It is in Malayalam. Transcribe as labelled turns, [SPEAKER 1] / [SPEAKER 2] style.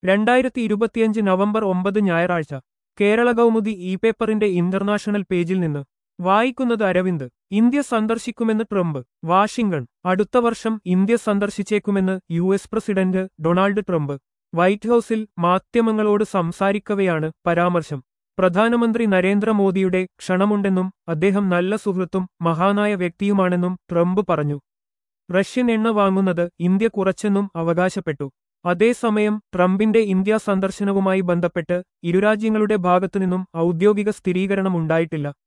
[SPEAKER 1] രണ്ടായിരത്തി ഇരുപത്തിയഞ്ച് നവംബർ ഒമ്പത് ഞായറാഴ്ച കേരള കൗമുദി ഇ പേപ്പറിന്റെ ഇന്റർനാഷണൽ പേജിൽ നിന്ന് വായിക്കുന്നത് അരവിന്ദ് ഇന്ത്യ സന്ദർശിക്കുമെന്ന് ട്രംപ് വാഷിംഗ്ടൺ അടുത്ത വർഷം ഇന്ത്യ സന്ദർശിച്ചേക്കുമെന്ന് U S president Donald Trump white ഹൌസിൽ മാധ്യമങ്ങളോട് സംസാരിക്കവെയാണ് പരാമർശം പ്രധാനമന്ത്രി നരേന്ദ്രമോദിയുടെ ക്ഷണമുണ്ടെന്നും അദ്ദേഹം നല്ല സുഹൃത്തും മഹാനായ വ്യക്തിയുമാണെന്നും ട്രംപ് പറഞ്ഞു റഷ്യൻ എണ്ണ വാങ്ങുന്നത് ഇന്ത്യ കുറച്ചെന്നും അവകാശപ്പെട്ടു അതേസമയം ട്രംപിന്റെ ഇന്ത്യാ സന്ദർശനവുമായി ബന്ധപ്പെട്ട് ഇരുരാജ്യങ്ങളുടെ ഭാഗത്തുനിന്നും ഔദ്യോഗിക സ്ഥിരീകരണമുണ്ടായിട്ടില്ല